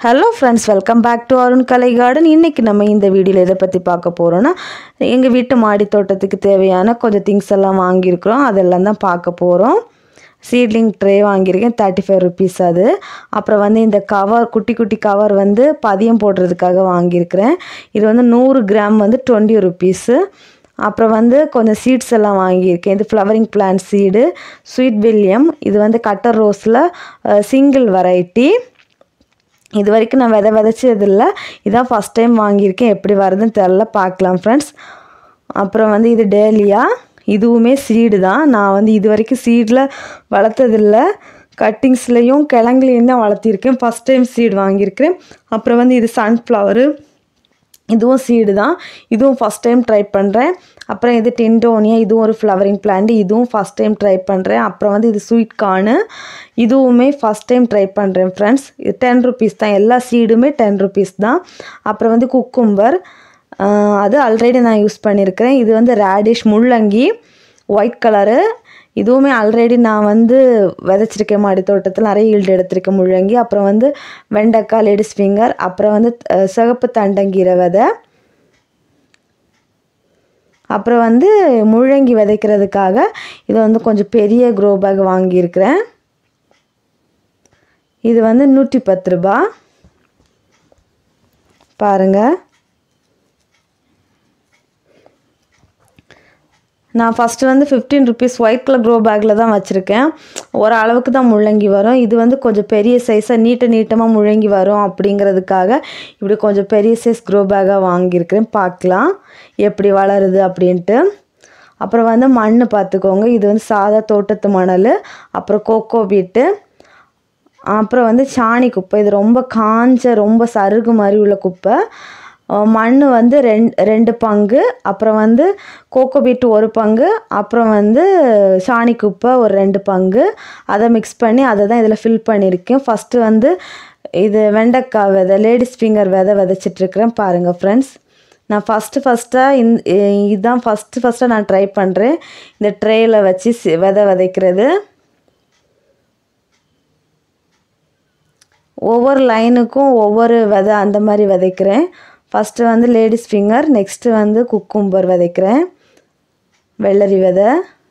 hello friends welcome back to Arun Kalai garden இன்றைக்கி நம்ம இந்த வீடியோவில் எதை பற்றி பார்க்க போகிறோன்னா எங்கள் வீட்டு மாடி தோட்டத்துக்கு தேவையான கொஞ்சம் திங்ஸ் எல்லாம் வாங்கியிருக்கிறோம் அதெல்லாம் தான் பார்க்க போகிறோம் சீட்லிங் ட்ரே வாங்கியிருக்கேன் தேர்ட்டி ஃபைவ் ருபீஸ் அது அப்புறம் வந்து இந்த கவர் குட்டி குட்டி கவர் வந்து பதியம் போடுறதுக்காக வாங்கியிருக்கிறேன் இது வந்து நூறு கிராம் வந்து டுவெண்ட்டி ருபீஸு அப்புறம் வந்து கொஞ்சம் சீட்ஸ் எல்லாம் வாங்கியிருக்கேன் இது flowering plant seed sweet William இது வந்து கட்டர் ரோஸில் சிங்கிள் வெரைட்டி இது வரைக்கும் நான் விதை விதைச்சது இல்லை இதான் ஃபஸ்ட் டைம் வாங்கியிருக்கேன் எப்படி வருதுன்னு தெரில பார்க்கலாம் ஃப்ரெண்ட்ஸ் அப்புறம் வந்து இது டேலியா இதுவுமே சீடு தான் நான் வந்து இது வரைக்கும் சீடில் வளர்த்ததில்ல கட்டிங்ஸ்லேயும் கிழங்குலேயும் தான் வளர்த்திருக்கேன் ஃபஸ்ட் டைம் சீடு வாங்கியிருக்கிறேன் அப்புறம் வந்து இது சன்ஃப்ளவரு இதுவும் சீடு தான் இதுவும் ஃபஸ்ட் டைம் ட்ரை பண்ணுறேன் அப்புறம் இது டின்டோனியா இதுவும் ஒரு ஃப்ளவரிங் பிளான்ட் இதுவும் ஃபஸ்ட் டைம் ட்ரை பண்ணுறேன் அப்புறம் வந்து இது ஸ்வீட் கார்னு இதுவுமே ஃபஸ்ட் டைம் ட்ரை பண்ணுறேன் ஃப்ரெண்ட்ஸ் இது டென் ருபீஸ் தான் எல்லா சீடுமே டென் ருபீஸ் தான் அப்புறம் வந்து குக்கும்பர் அது ஆல்ரெடி நான் யூஸ் பண்ணியிருக்கிறேன் இது வந்து ரேடிஷ் முள்ளங்கி ஒயிட் கலரு இதுவுமே ஆல்ரெடி நான் வந்து விதைச்சிருக்கேன் மாடி தோட்டத்தில் நிறைய ஈல்டு எடுத்திருக்கேன் முள்ளங்கி அப்புறம் வந்து வெண்டைக்காய் லேடிஸ் ஃபிங்கர் அப்புறம் வந்து அஹ், சிகப்பு தண்டங்கீரை விதை அப்புறம் வந்து முள்ளங்கி விதைக்கிறதுக்காக இது வந்து கொஞ்சம் பெரிய க்ரோ பேக் வாங்கியிருக்கிறேன் இது வந்து நூற்றி பத்து ரூபா பாருங்கள் நான் ஃபஸ்ட்டு வந்து fifteen rupees white colour grow பேக்கில் தான் வச்சுருக்கேன் ஒரு அளவுக்கு தான் முள்ளங்கி வரும் இது வந்து கொஞ்சம் பெரிய சைஸாக நீட்ட நீட்டமாக முள்ளங்கி வரும் அப்படிங்கிறதுக்காக இப்படி கொஞ்சம் பெரிய சைஸ் க்ரோ பேக்காக வாங்கியிருக்கிறேன் பார்க்கலாம் எப்படி வளருது அப்படின்ட்டு அப்புறம் வந்து மண் பார்த்துக்கோங்க இது வந்து சாதா தோட்டத்து மணல் அப்புறம் கோகோ பீட்டு அப்புறம் வந்து சாணி குப்பை இது ரொம்ப காஞ்ச ரொம்ப சருகு மாதிரி உள்ள குப்பை மண் வந்து ரெண்டு ரெண்டு பங்கு அப்புறம் வந்து கோகோ பீட் ஒரு பங்கு அப்புறம் வந்து சாணி குப்பை ஒரு ரெண்டு பங்கு அதை மிக்ஸ் பண்ணி அதை தான் இதில் ஃபில் பண்ணியிருக்கேன் ஃபஸ்ட்டு வந்து இது வெண்டைக்காய் விதை லேடிஸ் ஃபிங்கர் விதை விதைச்சிட்ருக்கிறேன் பாருங்கள் ஃப்ரெண்ட்ஸ் நான் ஃபஸ்ட்டு ஃபஸ்ட்டாக இந்த இதுதான் ஃபஸ்ட்டு ஃபஸ்ட்டாக நான் ட்ரை பண்ணுறேன் இந்த ட்ரேயில் வச்சு சி- விதை விதைக்கிறது ஒவ்வொரு லைனுக்கும் ஒவ்வொரு விதை அந்த மாதிரி விதைக்கிறேன் ஃபஸ்ட்டு வந்து லேடிஸ் ஃபிங்கர் நெக்ஸ்ட்டு வந்து குக்கும்பர் விதைக்கிறேன் வெள்ளரி விதை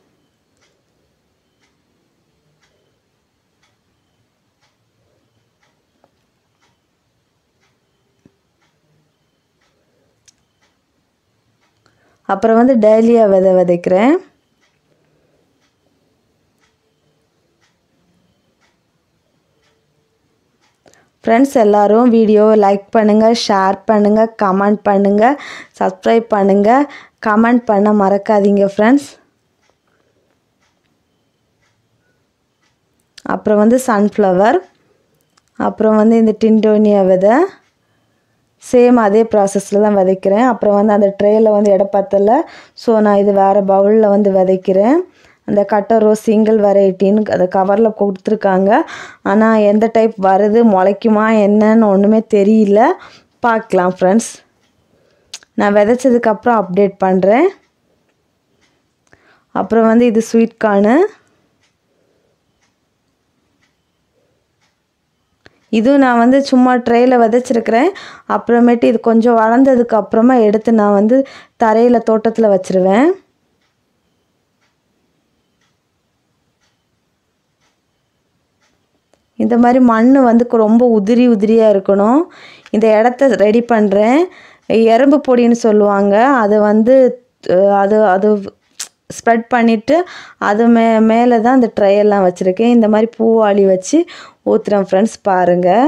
அப்புறம் வந்து டேலியா விதை விதைக்கிறேன் ஃப்ரெண்ட்ஸ் எல்லாரும் வீடியோவை லைக் பண்ணுங்கள் ஷேர் பண்ணுங்கள் கமெண்ட் பண்ணுங்கள் சப்ஸ்கிரைப் பண்ணுங்கள் கமெண்ட் பண்ண மறக்காதீங்க ஃப்ரெண்ட்ஸ் அப்புறம் வந்து சன்ஃப்ளவர் அப்புறம் வந்து இந்த டின்டோனியா விதை சேம் அதே ப்ராசஸில் தான் விதைக்கிறேன் அப்புறம் வந்து அந்த ட்ரேயில் வந்து இடம் பத்தலை ஸோ நான் இது வேறு பவுலில் வந்து விதைக்கிறேன் அந்த கட்டரோ சிங்கிள் வெரைட்டின்னு அதை கவரில் கொடுத்துருக்காங்க ஆனால் எந்த டைப் வருது முளைக்குமா என்னன்னு ஒன்றுமே தெரியல பார்க்கலாம் ஃப்ரெண்ட்ஸ் நான் விதைச்சதுக்கப்புறம் அப்டேட் பண்ணுறேன் அப்புறம் வந்து இது ஸ்வீட் கார்னு இதுவும் நான் வந்து சும்மா ட்ரேயில் விதைச்சிருக்கிறேன் அப்புறமேட்டு இது கொஞ்சம் வளர்ந்ததுக்கு அப்புறமா எடுத்து நான் வந்து தரையில் தோட்டத்தில் வச்சிருவேன் இந்த மாதிரி மண் வந்து கொ- ரொம்ப உதிரி உதிரியாக இருக்கணும் இந்த இடத்த ரெடி பண்ணுறேன் எறும்பு பொடின்னு சொல்லுவாங்க அது வந்து அஹ், அது அது ஸ்ப்ரெட் பண்ணிவிட்டு அது மே மேலே தான் அந்த ட்ரையெல்லாம் வச்சுருக்கேன் இந்த மாதிரி பூவாளி வச்சு ஊற்றுறேன் ஃப்ரெண்ட்ஸ் பாருங்கள்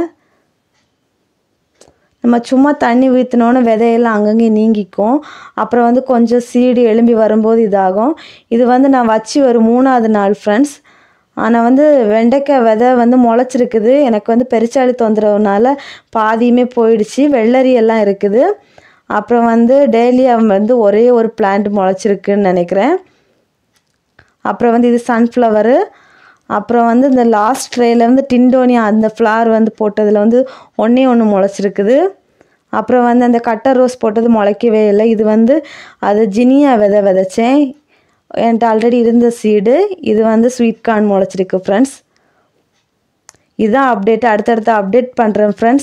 நம்ம சும்மா தண்ணி ஊற்றினோன்னு விதையெல்லாம் அங்கங்கே நீங்கிக்கும் அப்புறம் வந்து கொஞ்சம் சீடு எழும்பி வரும்போது இதாகும் இது வந்து நான் வச்சு ஒரு மூணாவது நாள் ஃப்ரெண்ட்ஸ் ஆனால் வந்து வெண்டைக்காய் விதை வந்து முளைச்சிருக்குது எனக்கு வந்து பெருச்சாளி தொந்தரவுனால பாதியுமே போயிடுச்சு வெள்ளரி எல்லாம் இருக்குது அப்புறம் வந்து டேலியா வந்து ஒரே ஒரு பிளான்ட் முளைச்சிருக்குன்னு நினைக்கிறேன் அப்புறம் வந்து இது சன்ஃப்ளவரு அப்புறம் வந்து இந்த லாஸ்ட் ட்ரேயில் வந்து டிண்டோனியா அந்த ஃப்ளார் வந்து போட்டதில் வந்து ஒன்றே ஒன்று முளைச்சிருக்குது அப்புறம் வந்து அந்த கட்டர் ரோஸ் போட்டது முளைக்கவே இல்லை இது வந்து அது ஜினியா விதை விதைச்சேன் என்கிட்ட ஆல்ரெடி இருந்த சீடு இது வந்து ஸ்வீட் கார்ன் முளைச்சிருக்கு ஃப்ரெண்ட்ஸ் இதுதான் அப்டேட் அடுத்தடுத்து அப்டேட் பண்ணுறேன் ஃப்ரெண்ட்ஸ்